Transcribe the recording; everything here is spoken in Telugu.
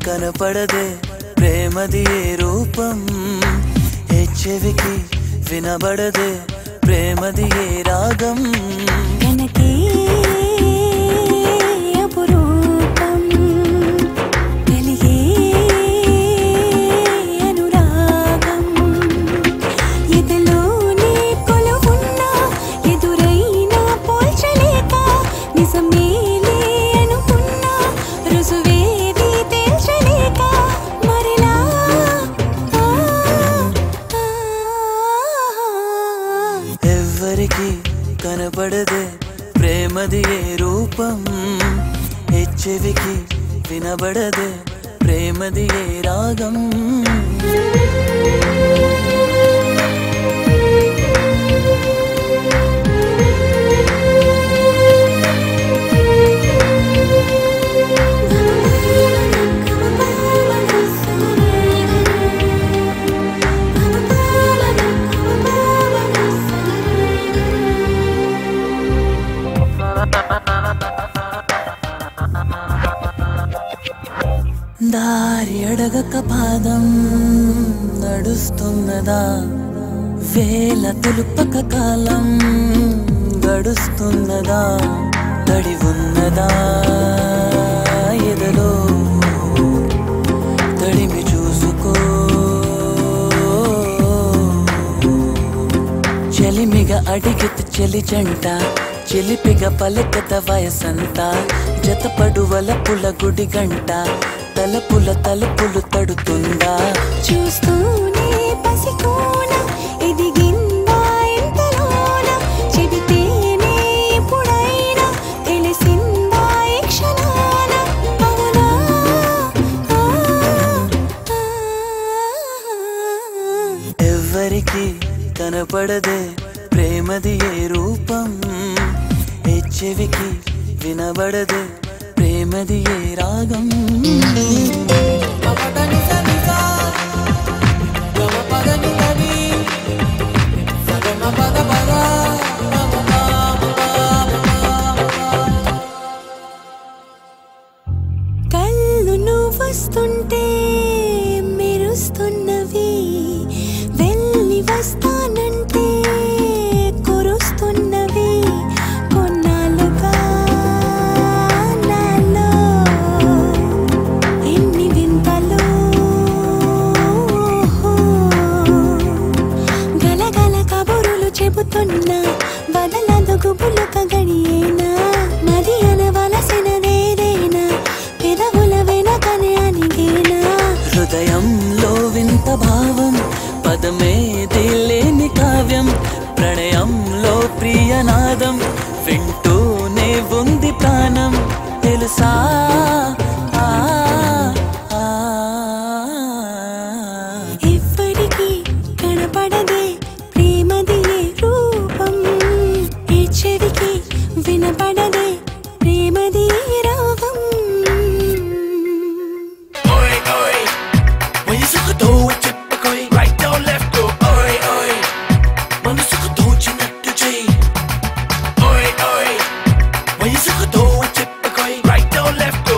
కనపడదే ప్రేమది ఏ రూపం ఏ చెవికి వినబడదే ప్రేమది ఏ రాగం కనకే అపురూపం కలిగే అనురాగం ఎదలోనే కొలువున్న ఎదురైనా పోల్చలేక నిజమేలే అనుకున్నా రుజువేది తేల్చలేక మరిలా ఆ, ఆ, ఎవ్వరికి కనపడదే ప్రేమది ఏ రూపం ఏ చెవికి వినబడదే ప్రేమది ఏ రాగం దారి అడగక పాదం నడుస్తున్నదా వేల తులుపక కాలం గడుస్తున్నదా తడి ఉన్నదా ఎదలో తడిమి చూసుకో చెలిమిగ అడిగిత చెలి జంట చెలిపిగ పలకత వయసంతా జతపడువల పుల గుడి గంట తలపుల తలుపులు తడుతుందా చూస్తూనే పసికోన ఎదిగిందా ఎంతలోన చెబితేనే ఎప్పుడైనా తెలిసిందా ఈ క్షణాన అవునా ఆ, ఆ, ఎవ్వరికి కనపడదే ప్రేమది ఏ రూపం ఏ చెవికి వినబడదే ప్రేమది ఏ రాగం కళ్ళు నువ్వు వస్తుంటే మెరుస్తున్నవి వెళ్ళి వస్తానంటే కురుస్తున్నవి కొన్నాళ్ళుగా నాలో ఎన్ని వింతలు గలగల కబురులు చెబుతున్నా వదలదు గుబులుక గడియేనా మది అనవలసినదేదైనా పెదవుల వెనకనే అనిగేనా హృదయంలో వింత భావం పదమేది లేని కావ్యం ప్రణయంలో ప్రియనాదం వింటూనే ఉంది ప్రాణం తెలుసా ఆ, ఆ, ఎవ్వరికి కనపడదే ప్రేమది ఏ రూపం ఈ చెవికి వినపడదే ప్రేమది ఏ రాగం Oi, oi. When you suck a toe, it's a koi. Right down, left go. Oi, oi. When you suck a toe, chinattu jay. Oi, oi. When you suck a toe, it's a koi. Right down, left go.